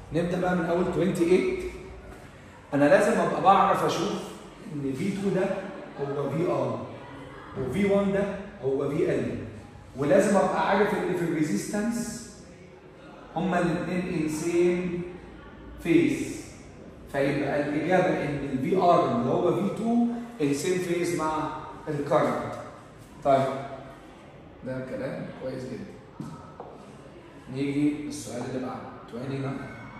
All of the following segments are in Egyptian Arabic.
نبدا بقى من اول 28 انا لازم ابقى بعرف اشوف ان في 2 ده هو في ار وفي 1 ده هو في ال ولازم ابقى عارف ان في الريزيستنس هما الاثنين انسين فيز فيبقى الاجابه ان الفي ار اللي هو في 2 انسين فيز مع الكارنت طيب ده كلام كويس جدا نيجي للسؤال اللي بعده 29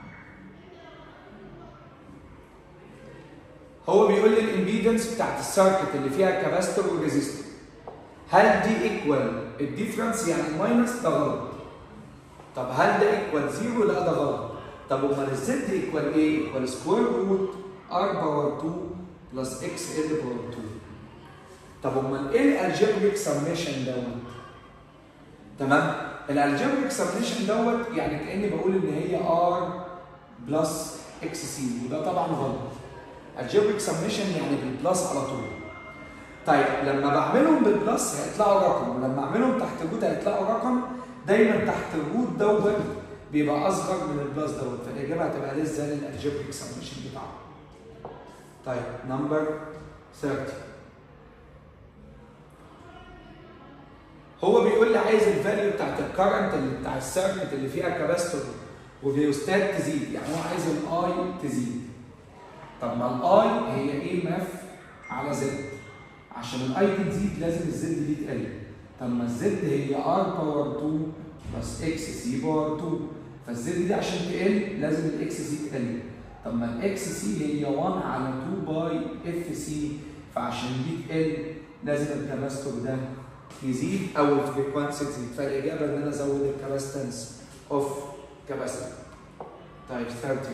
هو بيقول لي الامبيدنس بتاعت السيركت اللي فيها كاباستور وريزيستور هل دي ايكوال الديفرنس يعني الماينس ده غلط طب هل ده ايكوال زيرو لا ده غلط طب امال الزد ايكوال ايه؟ ايكوال سكوير روت ار باور 2 بلس اكس ال باور 2 طب امال ايه الالجبريك سميشن دوت؟ تمام؟ الالجبريك سميشن دوت يعني كاني بقول ان هي ار بلس اكس سي وده طبعا غلط الجبريك سميشن يعني بالبلس على طول طيب لما بعملهم بالبلس هيطلعوا رقم ولما اعملهم تحت الروت هيطلعوا رقم دايما تحت الروت دوت بيبقى اصغر من البلس دوت فالاجابه هتبقى ليس ذان الالجبريك سميشن بتاعه طيب نمبر 30 هو بيقول لي عايز الفاليو بتاعت الكرنت اللي بتاع السيركت اللي فيها كاباستور وفيوستات تزيد يعني هو عايز الاي تزيد طب ما الاي هي ايه ماف على زد عشان الاي دي تزيد لازم الزد دي تقل طب ما الزد هي ار باور 2 بلس اكس سي باور 2 فالزد دي عشان تقل لازم الاكس سي تقل طب ما الاكس سي هي 1 على 2 باي اف سي فعشان دي تقل لازم الكاباستور ده يزيد او الفريكوانسي تزيد فالاجابه ان انا ازود الكاباستنس اوف كاباستور طيب 31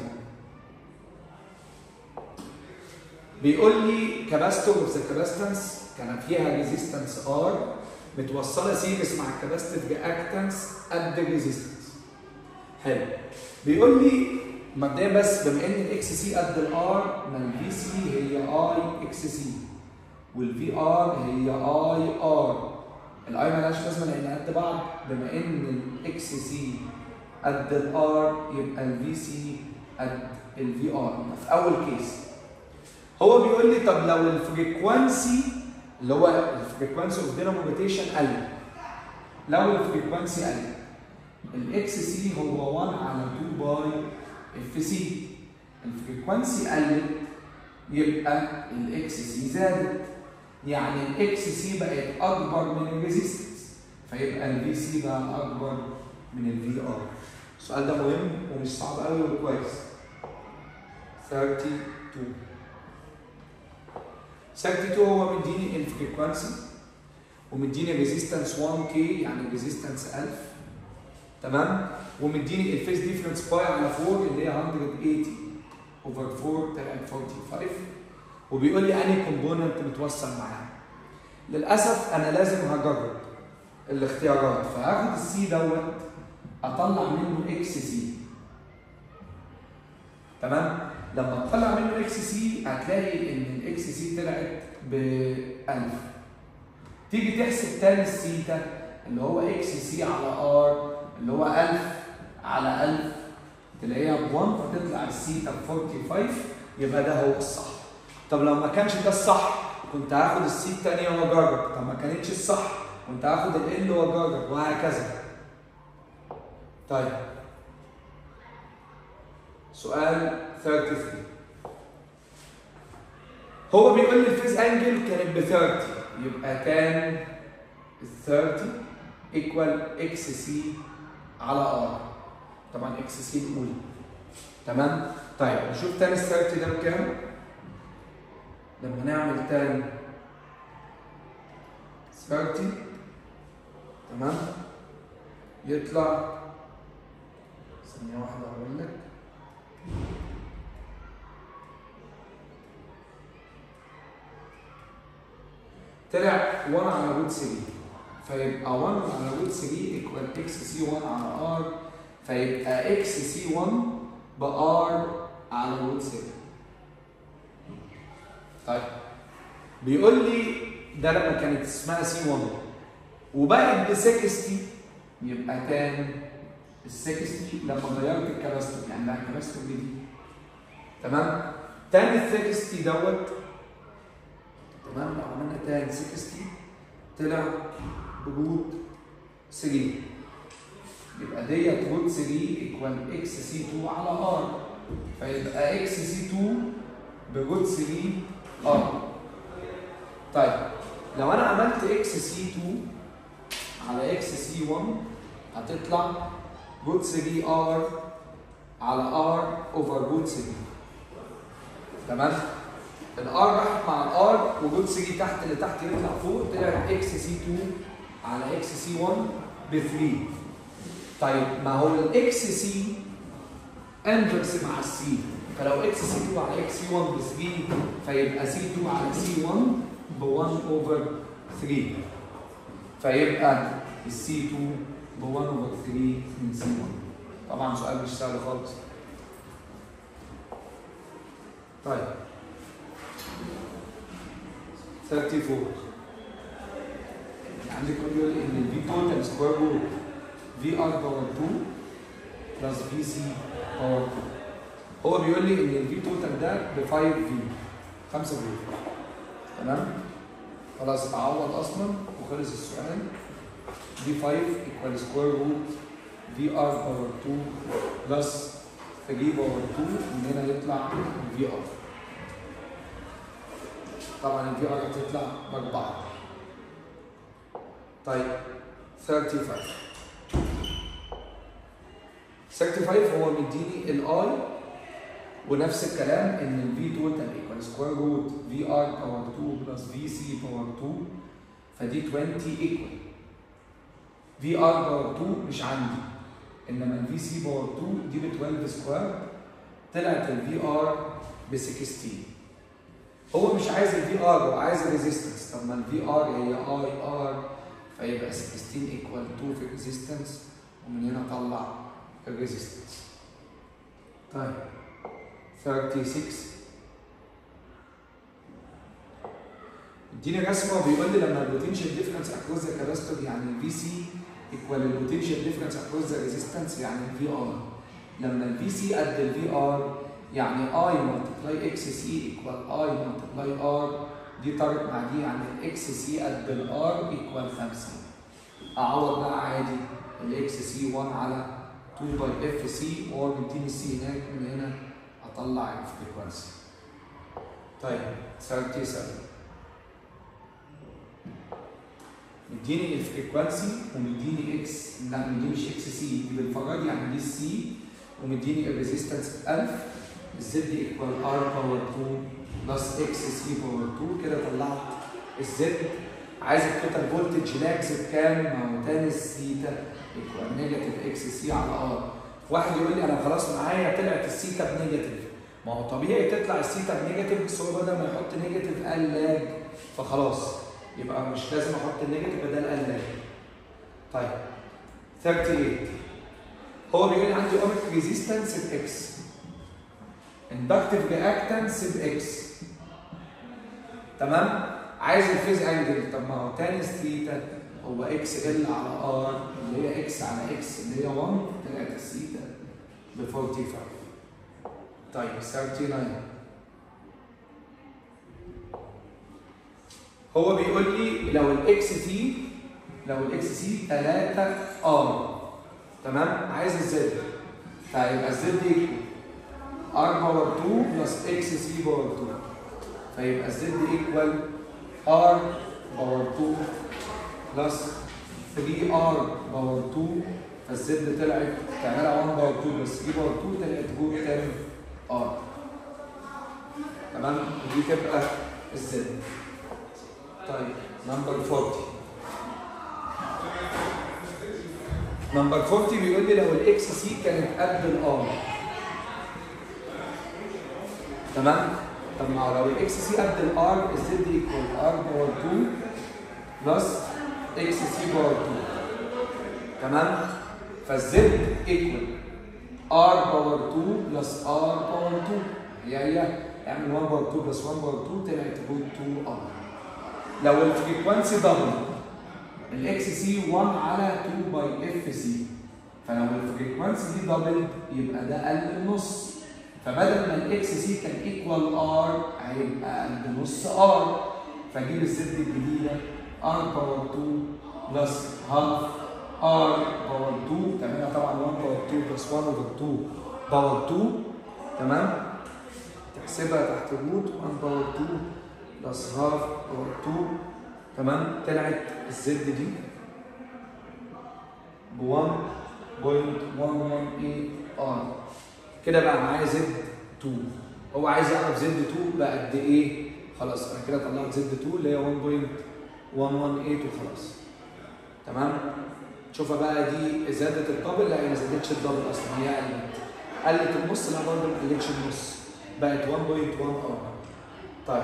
بيقول لي كاباستور اوف ذا كاباستنس كان فيها ريزيستنس ار متوصله سيريس مع الكاباستيف رياكتنس قد الريزيستنس حلو بيقول لي مبدئيا بس بما ان الاكس سي قد الار ما الفي سي هي اي اكس سي والفي ار هي اي ار الاي مالهاش لازمه لان قد بعض بما ان الاكس سي قد الار يبقى الفي سي قد الفي ار في اول كيس هو بيقول لي طب لو الفريكوانسي اللي هو الفريكوانسي اوف دينامو روتيشن قل لو الفريكوانسي قل الاكس سي هو 1 على 2 باي اف سي الفريكوانسي قلت يبقى الاكس سي زادت يعني الاكس سي بقت اكبر من الريزيستنس فيبقى الفي سي بقى اكبر من الفي ار السؤال ده مهم ومش صعب قوي وكويس 32 32 هو مديني الفريكوانسي ومديني ريزيستنس 1 كي يعني ريزيستنس 1000 تمام ومديني الفيس ديفرنس باي على 4 اللي هي 180 اوفر 4 طلعت 45 وبيقول لي انهي كومبوننت متوصل معاه للاسف انا لازم هجرب الاختيارات فهاخد السي دوت اطلع منه اكس سي تمام لما تطلع منه اكس سي هتلاقي ان الاكس سي طلعت ب 1000 تيجي تحسب تاني السيتا اللي هو اكس سي على ار اللي هو 1000 على 1000 تلاقيها ب 1 فتطلع السيتا ب 45 يبقى ده هو الصح طب لو ما كانش ده الصح كنت هاخد السي الثانيه واجرب طب ما كانتش الصح كنت هاخد ال واجرب وهكذا طيب سؤال 33 هو بيقول لي الفيز انجل كانت ب 30 يبقى كان ال 30 ايكوال اكس سي على ار طبعا اكس سي الاولى تمام طيب نشوف تاني ال 30 ده بكام لما نعمل تاني 30 تمام يطلع ثانية واحدة أقول لك طلع 1 على روت 3 فيبقى 1 على روت 3 ايكوال اكس سي 1 على ار فيبقى اكس سي 1 بار على روت 3 طيب بيقول لي ده لما كانت اسمها سي 1 وبقت ب 60 يبقى كان ال 60 لما غيرت الكباستور يعني بقى الكباستور دي تمام تاني ال 60 دوت تمام لو عملنا تاني 60 طلع بروت 3 يبقى ديت روت 3 ايكوال اكس سي 2 على ار فيبقى اكس سي 2 بروت 3 ار طيب لو انا عملت اكس سي 2 على اكس سي 1 هتطلع روت 3 ار على ار اوفر روت 3 تمام الار راحت مع الار وروت 3 تحت اللي تحت يطلع فوق طلع اكس سي 2 على اكس سي 1 ب 3 طيب ما هو الاكس سي انفرس مع السي فلو اكس سي 2 على اكس سي 1 ب 3 فيبقى سي 2 على سي 1 ب 1 اوفر 3 فيبقى السي 2 ب 1 اوفر 3 من سي 1 طبعا سؤال مش سهل خالص طيب 34 عندك بيقول ان الفي توتال سكوير روت في ار باور 2 بلس في سي باور 2 هو بيقول لي ان الفي توتال ده ب 5 في 5 في تمام خلاص اتعوض اصلا وخلص السؤال دي 5 ايكوال سكوير روت في ار باور 2 بلس 3 باور 2 من هنا يطلع في ار طبعا الفي ار هتطلع باربعه طيب 35 35 هو مديني الاي ونفس الكلام ان الفي توتال ايكوال سكوير روت في ار باور 2 بلس في سي باور 2 فدي 20 ايكوال في ار باور 2 مش عندي انما الفي سي باور 2 دي ب 12 سكوير طلعت الفي ار ب 16 هو مش عايز الفي ار هو عايز الريزيستنس طب ما الفي ار هي اي ار فيبقى 16 ايكوال 2 في الريزيستنس ومن هنا اطلع الريزيستنس طيب 36 اديني رسمه بيقول لي لما البوتنشال ديفرنس اكروس ذا كاباستور يعني الفي سي ايكوال البوتنشال ديفرنس اكروس ذا ريزيستنس يعني الفي ار لما الفي سي قد الفي ار يعني اي ملتبلاي اكس سي ايكوال اي ملتبلاي ار دي طارت مع دي يعني الاكس سي قد الار ايكوال 50 اعوض بقى عادي الاكس سي 1 على 2 باي اف سي وهو مديني السي هناك من هنا اطلع الفريكونسي طيب 37 مديني الفريكونسي ومديني اكس لا مدينيش اكس سي دي بالفراد يعني دي السي ومديني الريزيستنس 1000 الزد ايكوال ار باور 2 بلس اكس سي باور 2 كده طلعت الزد عايز التوتال فولتج لاكس بكام؟ ما هو تاني السيتا ايكوال نيجاتيف اكس سي على ار واحد يقول لي انا خلاص معايا طلعت السيتا بنيجاتيف ما هو طبيعي تطلع السيتا بنيجاتيف بس هو بدل ما يحط نيجاتيف قال لاج فخلاص يبقى مش لازم احط النيجاتيف بدل قال لاج طيب 38 هو بيقول لي عندي اوميك ريزيستنس باكس اندكتيف رياكتنس باكس تمام عايز الفيز انجل طب ما هو تاني ثيتا هو اكس ال على ار اللي هي اكس على اكس اللي هي 1 طلعت الثيتا ب 45 طيب 39 هو بيقول لي لو الاكس تي لو الاكس سي 3 ار تمام عايز الزد فيبقى الزد ايكوال ار باور 2 بلس اكس سي باور 2 فيبقى الزد ايكوال ار باور 2 بلس 3 ار باور 2 فالزد طلعت تعملها 1 باور 2 بلس 3 باور 2 طلعت جول 10 ار تمام ودي تبقى الزد طيب نمبر 40 نمبر 40 بيقول لي لو الاكس سي كانت قد الار تمام طب ما لو الاكس سي قد الار الزد ايكوال ار باور 2 بلس اكس سي باور 2 تمام فالزد ايكوال ار باور 2 بلس ار باور 2 هي هي اعمل 1 باور 2 بلس 1 باور 2 طلعت روت 2 ار لو الفريكونسي دبل الاكس سي 1 على 2 باي اف سي فلو الفريكونسي دي دبل يبقى ده قل النص فبدل ما الاكس سي كان ايكوال ار هيبقى قد نص ار فاجيب الزد الجديده ار باور 2 بلس هاف ار باور 2 تعملها طبعا 1 باور 2 بلس 1 اوفر 2 باور 2 تمام تحسبها تحت الروت 1 باور 2 بلس هاف باور 2 تمام طلعت الزد دي ب 1.118 ار كده بقى معايا زد 2 هو عايز يعرف زد 2 بقى قد ايه خلاص انا كده طلعت زد 2 اللي هي 1.118 وخلاص تمام شوفها بقى دي زادت الدبل لا هي ما زادتش الدبل اصلا هي قلت قلت النص لا برضه ما قلتش النص بقت 1.1 ار طيب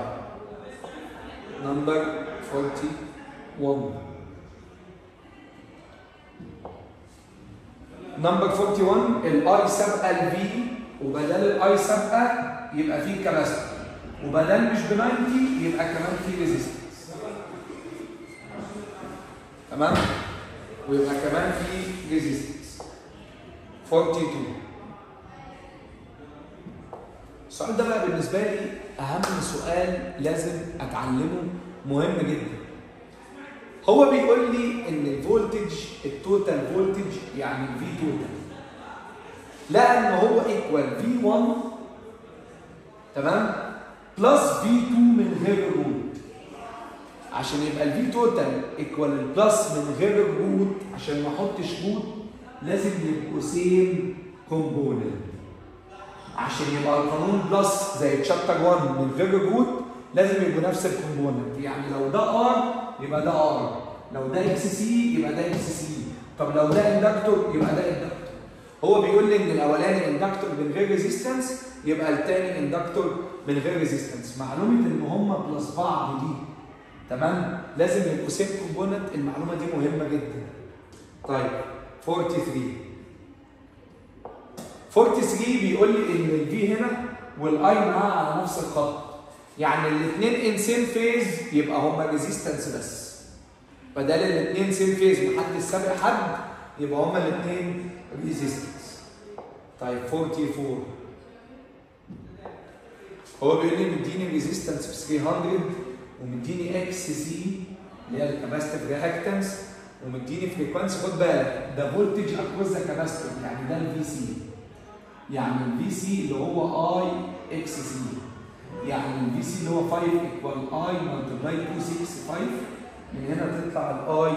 نمبر 41 نمبر 41 الاي سابقه الفي وبدل الاي سابقه يبقى فيه كباسيتور وبدل مش ب 90 يبقى كمان فيه ريزيستنس تمام ويبقى كمان فيه ريزيستنس 42 السؤال ده بقى بالنسبه لي اهم سؤال لازم اتعلمه مهم جدا هو بيقول لي ان الفولتج التوتال فولتج يعني في توتال لقى ان هو ايكوال في 1 تمام بلس في 2 من غير الروت عشان يبقى الفي توتال ايكوال البلس من غير الروت عشان ما احطش روت لازم يبقوا سيم كومبوننت عشان يبقى القانون بلس زي تشابتر 1 من غير الروت لازم يبقوا نفس الكومبوننت يعني لو ده ار يبقى ده ار لو ده اكس سي يبقى ده اكس سي طب لو ده اندكتور يبقى ده اندكتور هو بيقول لي ان الاولاني اندكتور من غير ريزيستنس يبقى الثاني اندكتور من غير ريزيستنس معلومه ان هم بلس بعض دي تمام لازم يبقوا سيم كومبوننت المعلومه دي مهمه جدا طيب 43 43 بيقول لي ان الفي هنا والاي معاه على نفس الخط يعني الاثنين ان سيم فيز يبقى هما ريزيستنس بس بدل الاثنين سيم فيز محدش سابق حد يبقى هما الاثنين ريزيستنس طيب 44 هو بيقول لي مديني ريزيستنس ب 300 ومديني اكس سي اللي هي الكاباستيف رياكتنس ومديني فريكونسي خد بالك ده فولتج اكروس ذا كاباستور يعني ده الفي سي يعني الفي سي اللي هو اي اكس سي يعني الفي سي اللي هو 5 ايكوال اي ملتبلاي 265 من هنا تطلع الاي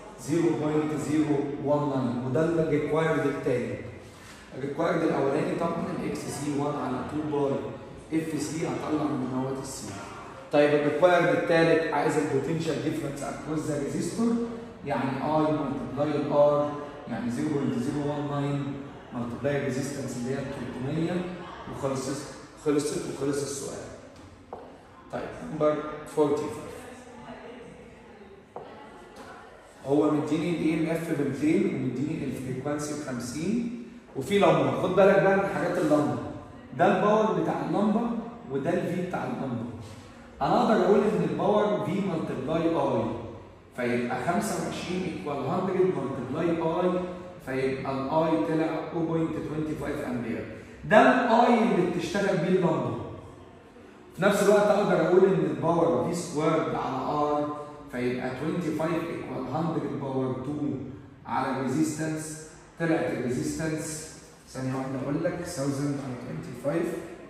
0.019 وده الريكوايرد التاني الريكوايرد الاولاني طبعا الاكس سي 1 على 2 باي اف سي هطلع من نواه السي طيب الريكوايرد الثالث عايز البوتنشال ديفرنس اكروس ذا ريزيستور يعني اي ملتبلاي الار يعني 0.019 ملتبلاي ريزيستنس اللي هي 300 وخلصت خلصت وخلص السؤال. طيب نمبر 45 هو مديني الاي ام اف ب 200 ومديني الفريكوانسي ب 50 وفي لمبه خد بالك بقى من حاجات اللمبه ده الباور بتاع اللمبه وده الفي بتاع اللمبه انا اقدر اقول ان الباور في ملتبلاي اي فيبقى 25 ايكوال 100 ملتبلاي اي فيبقى الاي طلع 0.25 امبير ده الاي اللي بتشتغل بيه اللمبه في نفس الوقت اقدر اقول ان الباور في سكويرد على ار فيبقى 25 ايكوال 100 باور 2 على الريزيستنس طلعت الريزيستنس ثانيه واحده اقول لك 1025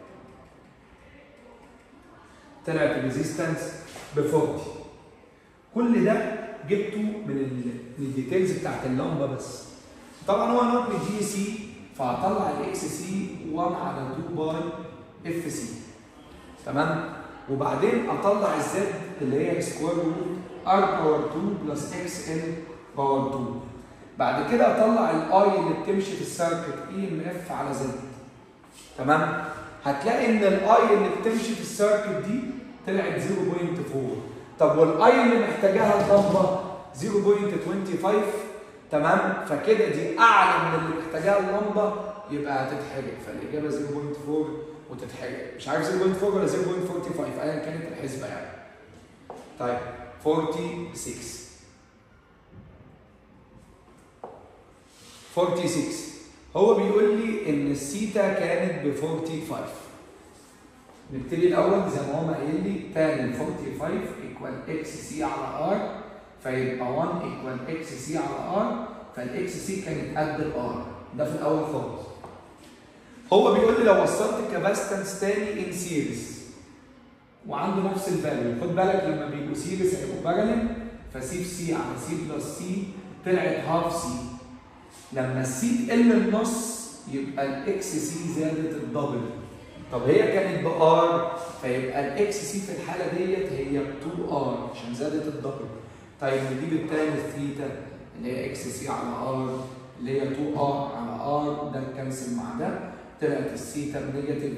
طلعت الريزيستنس ب 40 كل ده جبته من الديتيلز بتاعت اللمبه بس طبعا هو نوت جي سي فهطلع الاكس سي 1 على 2 باي اف سي تمام وبعدين اطلع الزد اللي هي سكوير روت ار باور 2 بلس اكس ان باور 2 بعد كده اطلع الاي اللي بتمشي في السيركت اي ام اف على زد تمام هتلاقي ان الاي اللي بتمشي في السيركت دي طلعت 0.4 طب والاي اللي محتاجاها اللمبه 0.25 تمام فكده دي اعلى من اللي محتاجاها اللمبه يبقى هتتحرق فالاجابه 0.4 وتتحرق مش عارف 0.4 ولا 0.45 ايا كانت الحسبه يعني طيب 46 46 هو بيقول لي ان الثيتا كانت ب 45 نبتدي الاول زي ما هو قايل لي تان 45 ايكوال اكس سي على ار فيبقى 1 ايكوال اكس سي على ار فالاكس سي كانت قد الار ده في الاول خالص هو بيقول لي لو وصلت الكاباستنس تاني ان سيريز وعنده نفس الفاليو خد بالك لما بيبقوا سيريز هيبقوا بارالل فسي في سي على سي بلس سي طلعت هاف سي لما السي تقل النص يبقى الاكس سي زادت الدبل طب هي كانت بار فيبقى الاكس سي في الحاله ديت هي ب 2 ار عشان زادت الدبل طيب نجيب التاني الثيتا اللي هي اكس سي على ار اللي هي 2 ار على ار ده نكنسل مع ده طلعت الثيتا بنيجاتيف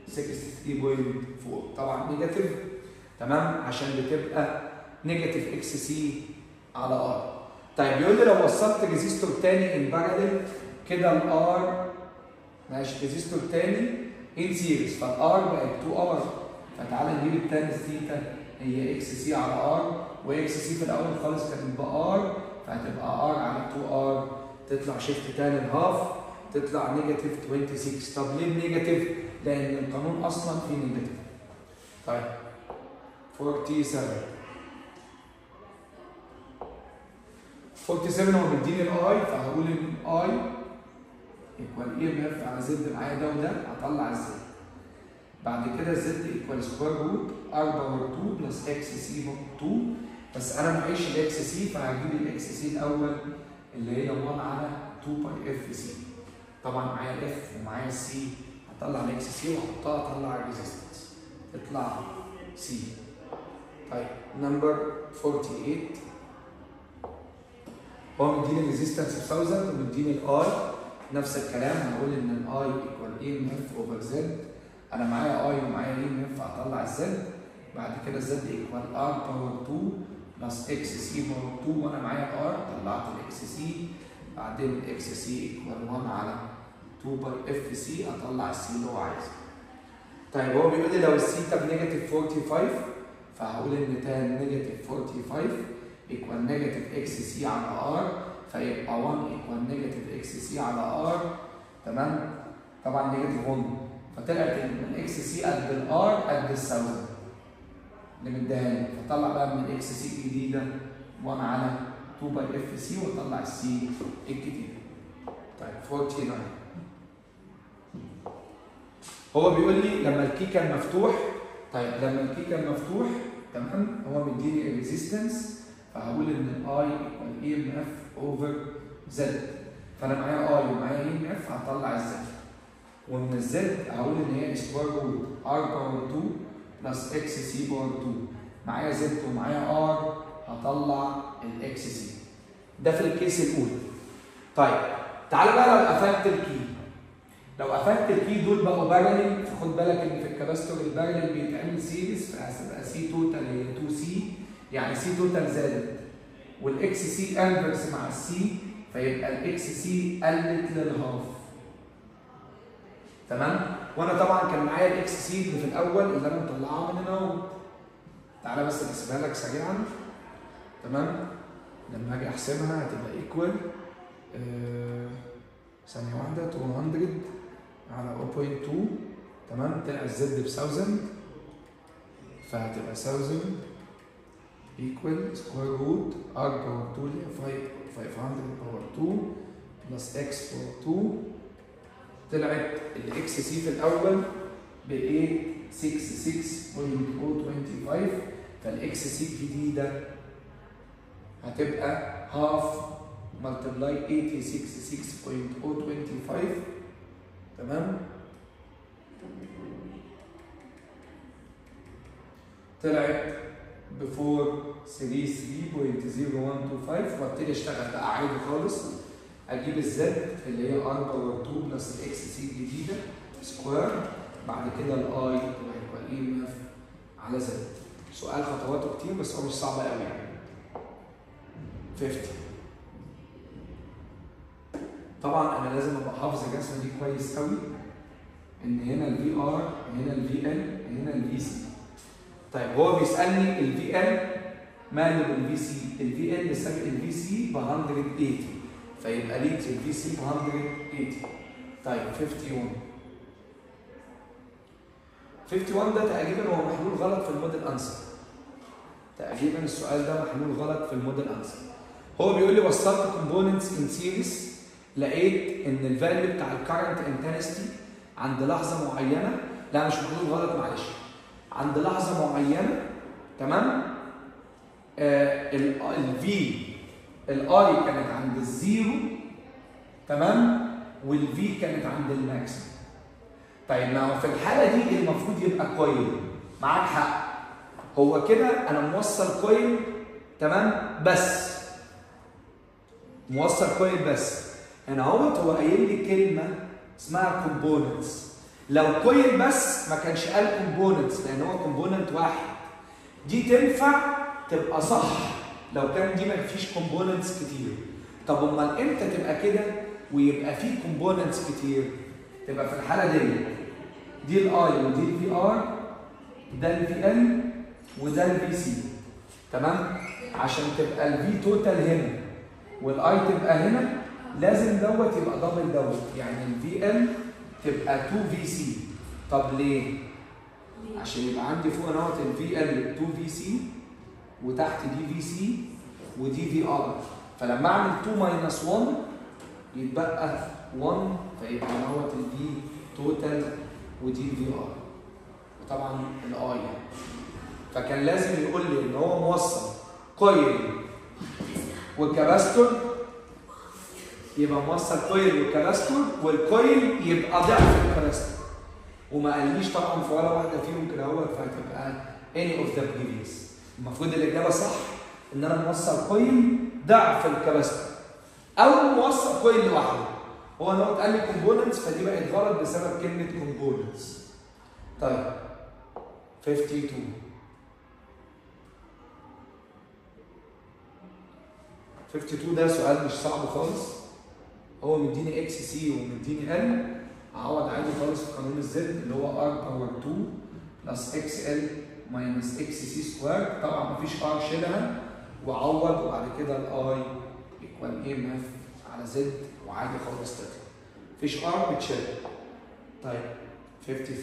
63.4 طبعا نيجاتيف تمام عشان بتبقى نيجاتيف اكس سي على ار طيب بيقول لي لو وصلت ريزيستور تاني ان باراليل كده الار ماشي ريزيستور تاني ان سيريز فالار بقت 2 ار فتعالى نجيب التاني الثيتا هي اكس سي على ار واكس سي في الاول خالص كانت بار فهتبقى ار على 2 ار تطلع شيفت تاني الهاف تطلع نيجاتيف 26 طب ليه نيجاتيف؟ لان القانون اصلا فيه نيجاتيف طيب 47 47 هو مديني الاي فهقول ان اي ايكوال اي ام اف على زد معايا ده وده هطلع الزد بعد كده زد ايكوال سكوير روت ار باور 2 بلس اكس سي باور 2 بس انا معيش الاكس سي فهجيب الاكس سي الاول اللي هي 1 على 2 باي اف سي طبعا معايا الاف ومعايا السي هطلع الاكس سي واحطها اطلع الريزيستنس تطلع سي طيب نمبر 48 هو مديني الريزيستنس ب 1000 ومديني الاي نفس الكلام هنقول ان الاي ايكوال اي ام اف اوفر زد انا معايا اي ومعايا اي ام اف هطلع الزد بعد كده الزد ايكوال ار باور 2 بلس اكس سي باور 2 وانا معايا ار طلعت الاكس سي بعدين الاكس سي ايكوال 1 على 2 باي اف سي اطلع السي اللي هو عايزه. طيب هو بيقول لي لو السيتا بنيجاتيف 45 فهقول ان تان نيجاتيف 45 ايكوال نيجاتيف اكس سي على ار فيبقى 1 ايكوال نيجاتيف اكس سي على ار تمام؟ طبعا نيجاتيف 1 فطلعت ان الاكس سي قد الار قد الساوزن اللي مديها لي فطلع بقى من الاكس سي الجديده 1 على 2 باي اف سي واطلع السي الجديده. طيب 49 هو بيقول لي لما الكي كان مفتوح طيب لما الكي كان مفتوح تمام هو مديني الريزيستنس فهقول ان الاي ايكوال اي ام اف اوفر زد فانا معايا اي ومعايا اي ام اف هطلع الزد ومن الزد هقول ان هي سكوير روت ار باور 2 بلس اكس سي باور 2 معايا زد ومعايا ار هطلع الاكس سي ده في الكيس الاولى طيب تعالى بقى لو قفلت الكي لو قفلت الكي دول بقوا بارلل فخد بالك ان في الكباستور البارلل بيتعمل سيريز فهتبقى سي توتال هي 2 سي يعني سي توتال زادت والاكس سي انفرس مع السي فيبقى الاكس سي قلت للهاف تمام وانا طبعا كان معايا الاكس سي اللي في الاول اللي انا مطلعها من هنا اهو تعالى بس احسبها لك سريعا تمام لما اجي احسبها هتبقى ايكوال آه ثانية واحدة 200 على 0.2 تمام طلع الزد ب 1000 فهتبقى 1000 equal square root r باور 2 اللي هي 500 باور 2 بلس x باور 2 طلعت الاكس سي في الاول ب 866.025 فالاكس سي الجديده هتبقى half multiply 866.025 تمام طلعت ب 433.0125 وابتدي اشتغل بقى عادي خالص اجيب الزد اللي هي ار باور 2 بلس الاكس سي الجديده سكوير بعد كده الاي تبقى ايكوال اي ام اف على زد سؤال خطواته كتير بس هو مش صعب قوي يعني 50 طبعا انا لازم ابقى حافظ الرسمه دي كويس قوي ان هنا الفي ار هنا الفي ال هنا الفي سي طيب هو بيسالني الفي ال ماله بالفي سي الفي ال سابق الفي سي ب 180 فيبقى ليدز الفي سي ب 180 طيب 51 51 ده تقريبا هو محلول غلط في الموديل انسر تقريبا السؤال ده محلول غلط في الموديل انسر هو بيقول لي وصلت كومبوننتس ان سيريز لقيت ان الفاليو بتاع الكرنت انتنستي عند لحظه معينه لا مش محلول غلط معلش عند لحظه معينه تمام الفي الاي كانت عند الزيرو تمام والفي كانت عند الماكسيمم طيب ما هو في الحاله دي المفروض يبقى كويل معاك حق هو كده انا موصل كويل تمام بس موصل كويل بس هنا اهوت هو قايل لي كلمه اسمها كومبوننتس لو كويل بس ما كانش قال كومبوننتس لان هو كومبوننت واحد دي تنفع تبقى صح لو كان دي ما فيش كومبوننتس كتير طب امال امتى تبقى كده ويبقى في كومبوننتس كتير تبقى في الحاله دي دي الاي ودي الفي ار ده الفي ال وده الفي سي تمام عشان تبقى الفي توتال هنا والاي تبقى هنا لازم دوت يبقى دبل دوت يعني الفي ال تبقى 2 في سي طب ليه؟ عشان يبقى عندي فوق نقط الفي ال 2 في سي وتحت دي في سي ودي في ار فلما اعمل 2 ماينس 1 يتبقى 1 فيبقى نقط الفي توتال ودي في ار وطبعا الاي يعني فكان لازم يقول لي ان هو موصل كويل والكباستور يبقى موصل كويل وكباستور والكويل يبقى ضعف الكباستور وما قاليش طبعا في ولا واحده فيهم كده هو فهتبقى any of the previous المفروض الاجابه صح ان انا موصل كويل ضعف الكباستور او موصل كويل لوحده هو انا قال لي كومبوننتس فدي بقت غلط بسبب كلمه كومبوننتس طيب 52 52 ده سؤال مش صعب خالص هو مديني اكس سي ومديني ال اعوض عادي خالص في قانون الزد اللي هو ار باور 2 بلس اكس ال ماينس اكس سي سكوير طبعا مفيش ار شيلها وعوض وبعد كده الاي ايكوال اي ام اف على زد وعادي خالص تطلع مفيش ار بتشيل طيب 53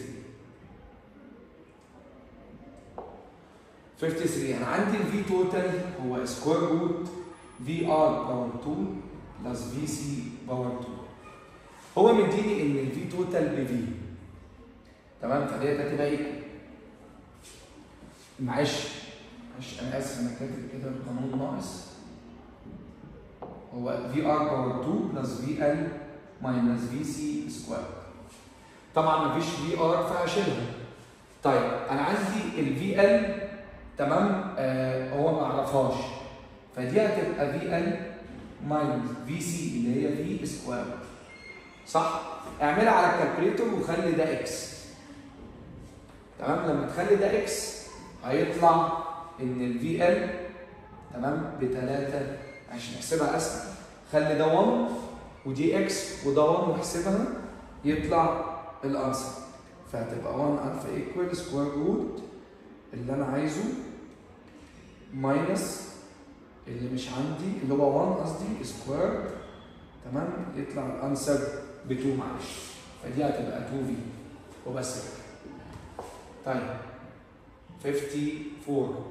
53 انا عندي الفي توتال هو سكوير روت في ار باور 2 بلس في سي باور 2 هو مديني ان الفي توتال بفي تمام فديت هتبقى ايكوال معلش معلش انا اسف انا كاتب كده القانون ناقص هو في ار باور 2 بلس في ال ماينس في سي سكوير طبعا مفيش في ار فهشيلها طيب انا عندي الفي ال تمام آه هو ما اعرفهاش فدي هتبقى في ال ماينس في سي اللي هي في سكوير صح؟ اعملها على الكالكوليتر وخلي ده اكس تمام لما تخلي ده اكس هيطلع ان الفي ال تمام ب 3 عشان نحسبها اسهل خلي ده 1 ودي اكس وده 1 واحسبها يطلع الانسر فهتبقى 1 الفا ايكوال سكوير روت اللي انا عايزه ماينس اللي مش عندي اللي هو 1 قصدي سكوير تمام يطلع الانسر ب 2 معلش فدي هتبقى 2 في وبس كده طيب 54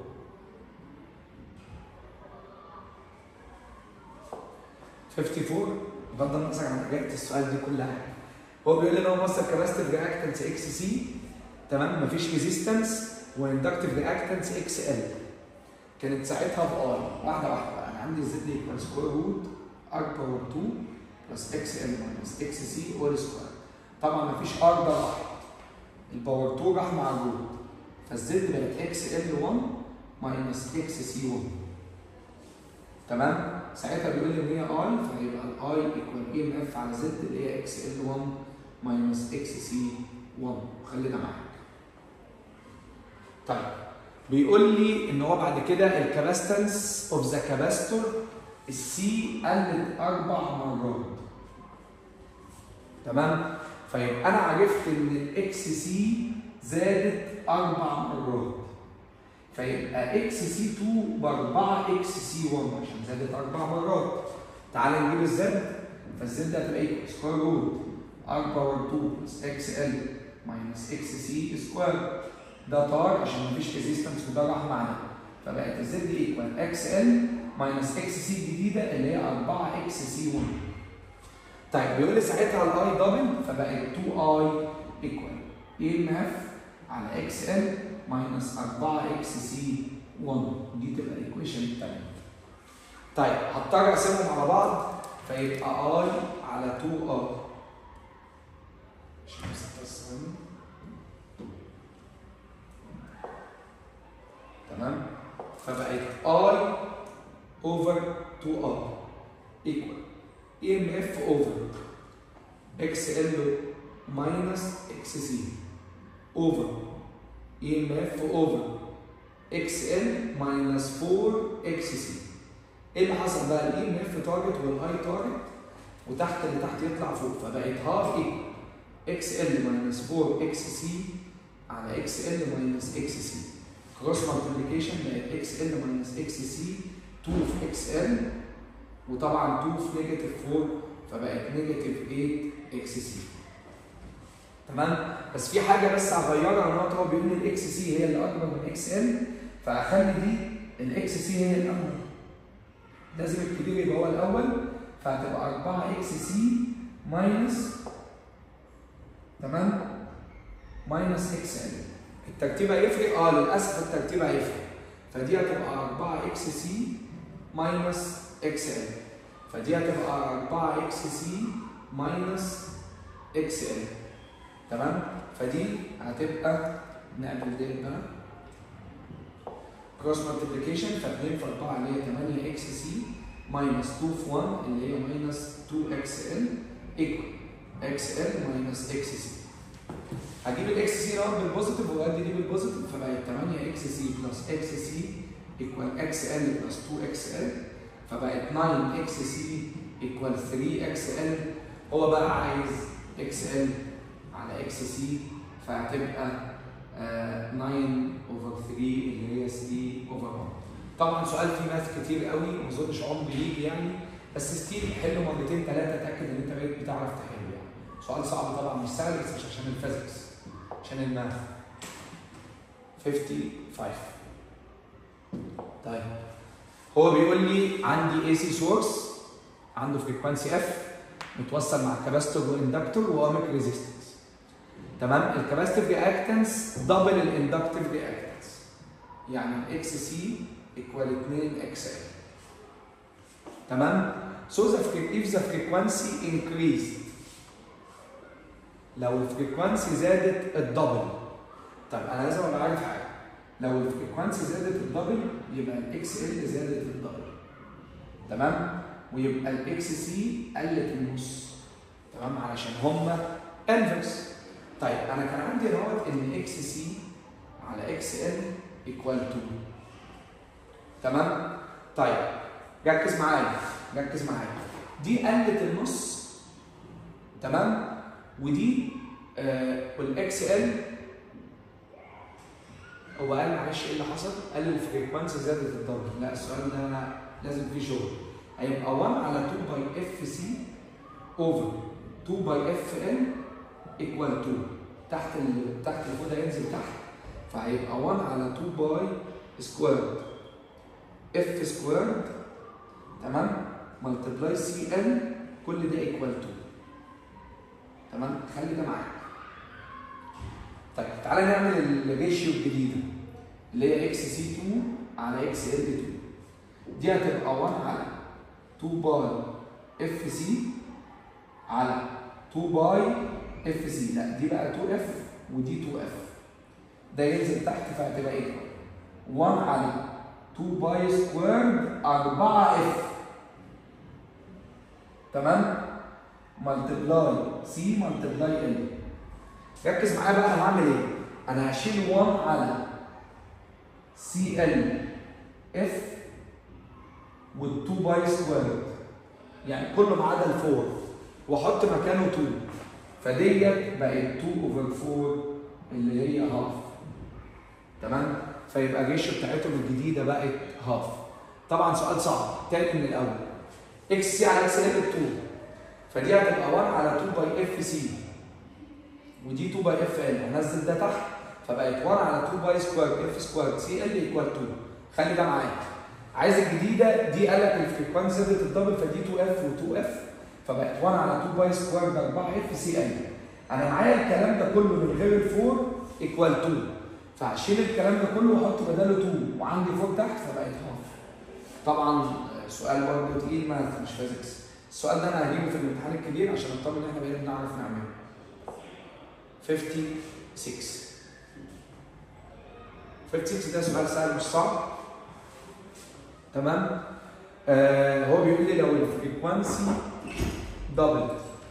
54 بغض النظر عن اجابه السؤال دي كلها هو بيقول لي ان هو موصل كاباسيتيف رياكتنس اكس سي تمام مفيش ريزيستنس واندكتيف رياكتنس اكس ال كانت ساعتها بار واحده واحده بقى انا عندي زد ايكوال سكوير روت ار باور 2 بلس اكس ال ماينس اكس سي اول سكوير طبعا مفيش ار ده واحد الباور 2 راح مع الروت فالزد بقت اكس ال 1 ماينس اكس سي 1 تمام ساعتها بيقول لي ان هي اي فهيبقى الاي ايكوال اي ام اف على زد اللي هي اكس ال 1 ماينس اكس سي 1 خلي ده معاك طيب بيقول لي ان هو بعد كده الكاباستنس اوف ذا كاباستور السي قلت اربع مرات تمام فيبقى انا عرفت ان الاكس سي زادت اربع مرات فيبقى اكس سي 2 ب 4 اكس سي 1 عشان زادت اربع مرات تعال نجيب الزد فالزد هتبقى ايه؟ سكوير روت ار باور 2 بلس اكس ال ماينس اكس سي سكوير ده طار عشان مفيش ريزيستنس وده راح معانا فبقت الزد ايكوال اكس ال ماينس اكس سي الجديده اللي هي 4 اكس سي 1 طيب بيقول لي ساعتها الاي دبل فبقت 2 اي ايكوال اي ام اف على اكس ال ماينس 4 اكس سي 1 دي تبقى الايكويشن الثانيه طيب هضطر اقسمهم على بعض فيبقى اي على 2 اي عشان بس ثواني تمام فبقت اي اوفر 2 اي ايكوال اي ام اف اوفر اكس ال ماينس اكس سي اوفر اي ام اف اوفر اكس ال ماينس 4 اكس سي ايه اللي حصل بقى الاي ام اف تارجت والاي تارجت وتحت اللي تحت يطلع فوق فبقت هاف ايه اكس ال ماينس 4 اكس سي على اكس ال ماينس اكس سي كروس مالتيبيكيشن بقت اكس ال ماينس اكس سي 2 في اكس ال وطبعا 2 في نيجاتيف 4 فبقت نيجاتيف 8 اكس سي تمام بس في حاجه بس هغيرها النقطه هو بيقول الاكس سي هي اللي اكبر من اكس ال فاخلي دي الاكس سي هي الاول لازم الكبير يبقى هو الاول فهتبقى 4 اكس سي ماينس تمام ماينس اكس ال الترتيب هيفرق اه للاسف الترتيب هيفرق فدي هتبقى 4 اكس سي ماينس اكس ال فدي هتبقى 4 اكس سي ماينس اكس ال تمام فدي هتبقى نعمل ديت بقى كروس مالتيبيكيشن ف2 في 4 اللي هي 8 اكس سي ماينس 2 في 1 اللي هي ماينس 2 اكس ال ايكوال اكس ال ماينس اكس سي هجيب الاكس سي نوت بالبوزيتيف وادي دي بالبوزيتيف فبقت 8 اكس سي بلس اكس سي ايكوال اكس ال بلس 2 اكس ال فبقت 9 اكس سي ايكوال 3 اكس ال هو بقى عايز اكس ال على اكس سي فهتبقى آه 9 اوفر 3 اللي هي 3 اوفر 1 طبعا سؤال فيه ماث كتير قوي ما اظنش عمري يجي يعني بس ستيل حله مرتين ثلاثه اتاكد ان انت بقيت بتعرف تحل يعني سؤال صعب طبعا مش سهل بس مش عشان الفيزيكس عشان الماث 55 طيب هو بيقول لي عندي اي سي سورس عنده فريكوانسي اف متوصل مع كاباستور واندكتور واوميك ريزيستنس تمام الكاباستيف رياكتنس دبل الاندكتيف رياكتنس يعني الاكس سي ايكوال 2 اكس ال تمام so the if the frequency increased لو الفريكوانسي زادت الدبل طب انا لازم ابقى عارف حاجه لو الفريكوانسي زادت الدبل يبقى الاكس ال زادت الدبل تمام ويبقى الاكس سي قلت النص تمام علشان هما انفرس طيب انا كان عندي نوت ان اكس سي على اكس ال ايكوال 2 تمام طيب ركز معايا ركز معايا دي قلت النص تمام ودي آه والاكس ال هو قال معلش ايه اللي حصل؟ قال الفريكوانسي زادت الدبل لا السؤال ده لازم فيه شغل هيبقى 1 على 2 باي اف سي اوفر 2 باي اف ال ايكوال 2 تحت ال... تحت اللي فوق ده ينزل تحت فهيبقى 1 على 2 باي سكويرد اف سكويرد تمام ملتبلاي سي ال كل ده ايكوال 2 تمام خلي ده معاك طيب تعالى نعمل الريشيو الجديده اللي هي اكس سي 2 على اكس ال 2 دي هتبقى 1 على 2 باي اف سي على 2 باي اف سي لا دي بقى 2 اف ودي 2 اف ده ينزل تحت فهتبقى ايه 1 على 2 باي سكويرد 4 اف تمام ملتبلاي سي ملتبلاي ال ركز معايا بقى انا هعمل ايه انا هشيل 1 على سي ال اف وال2 باي سكويرد يعني كله ما عدا ال4 واحط مكانه 2 فديت بقت 2 اوفر 4 اللي هي هاف تمام فيبقى الريشيو بتاعتهم الجديده بقت هاف طبعا سؤال صعب تاني من الاول اكس سي على اكس ال 2 فدي هتبقى 1 على 2 باي اف سي ودي 2 باي اف ال هنزل ده تحت فبقت 1 على 2 باي سكوير اف سكوير سي ال ايكوال 2 خلي ده معاك عايز الجديده دي قال لك الفريكوانسي زادت الدبل فدي 2 اف و2 اف فبقت 1 على 2 باي سكوير ده 4 اف سي ال انا معايا الكلام ده كله من غير الفور ايكوال 2 فهشيل الكلام ده كله واحط بداله 2 وعندي فوق تحت فبقت هاف طبعا سؤال برضه تقيل ما مش فيزيكس السؤال ده انا هجيبه في الامتحان الكبير عشان اطمن ان احنا بقينا بنعرف نعمله 56 56 ده سؤال سهل مش صعب تمام آه هو بيقول لي لو الفريكوانسي دبل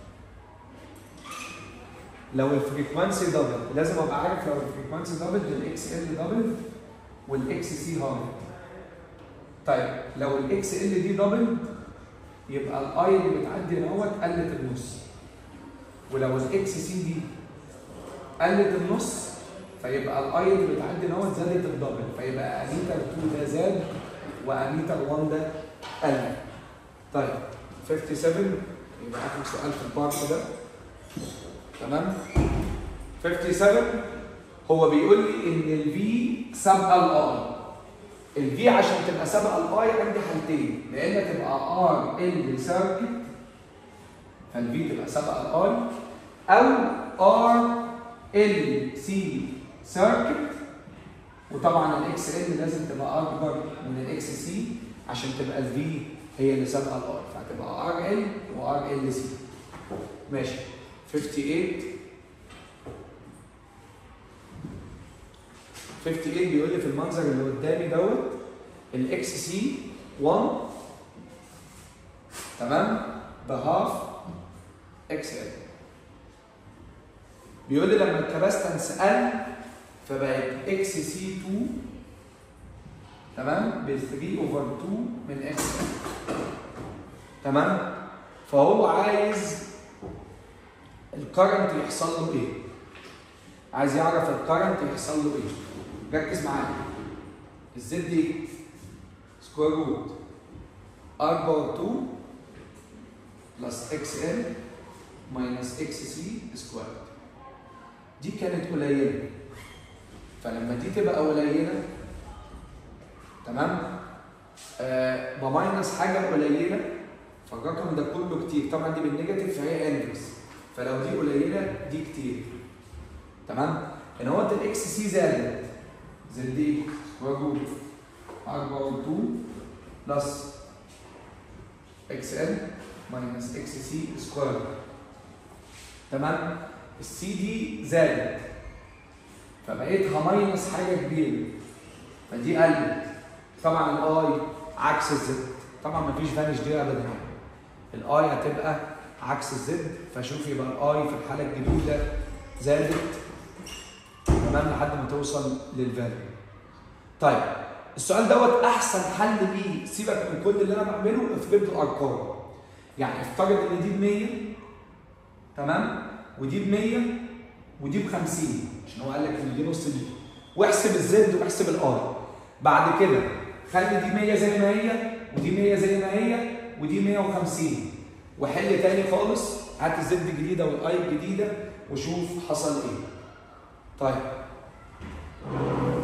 لو الفريكوانسي دبل لازم ابقى عارف لو الفريكوانسي دبل الاكس ال دبل والاكس سي هاف طيب لو الاكس ال دي دبل يبقى الاي اللي بتعدي دوت قلت النص ولو الاكس سي دي قلت النص فيبقى الاي اللي بتعدي دوت زادت الدبل فيبقى اميتر 2 ده زاد واميتر 1 ده قل طيب 57 يبقى اخر سؤال في البارت ده تمام 57 هو بيقول لي ان الفي سابقه الاي الفي عشان تبقى سابقه الاي عندي حالتين يا اما تبقى ار ال سيركت فالفي تبقى سابقه الاي او ار ال سي سيركت وطبعا الاكس ال لازم تبقى اكبر من الاكس سي عشان تبقى الفي هي اللي سابقه الاي فهتبقى ار ال وار ال سي ماشي 58 58 بيقول لي في المنظر اللي قدامي دوت الاكس سي 1 تمام بهاف اكس ال بيقول لي لما الكباستنس قل فبقت اكس سي 2 تمام ب 3 اوفر 2 من اكس ال تمام فهو عايز الكرنت يحصل له ايه عايز يعرف الكرنت يحصل له ايه ركز معايا الزد دي سكوير روت ار باور 2 بلس اكس ال ماينس اكس سي سكوير دي كانت قليله فلما دي تبقى قليله تمام آه بماينس حاجه قليله فالرقم ده كله كتير طبعا دي بالنيجاتيف فهي انفرس فلو دي قليله دي كتير تمام هنا هو الاكس سي زادت زد دي سكوير روت ار باور 2 بلس اكس ال ماينس اكس سي سكوير تمام السي دي زادت فبقيت هماينس حاجه كبيره فدي قلت طبعا الاي عكس الزد طبعا مفيش فانش دي ابدا الاي هتبقى عكس الزد فشوف يبقى الاي في الحاله الجديده زادت تمام لحد ما توصل للفاليو طيب السؤال دوت احسن حل ليه سيبك من كل اللي انا بعمله افرض له ارقام يعني افترض ان دي ب 100 تمام ودي ب 100 ودي ب 50 عشان هو قال لك ان دي نص دي واحسب الزد واحسب الار بعد كده خلي دي 100 زي ما هي ودي 100 زي ما هي ودي 150 وحل تاني خالص هات الزد الجديده والاي الجديده وشوف حصل ايه طيب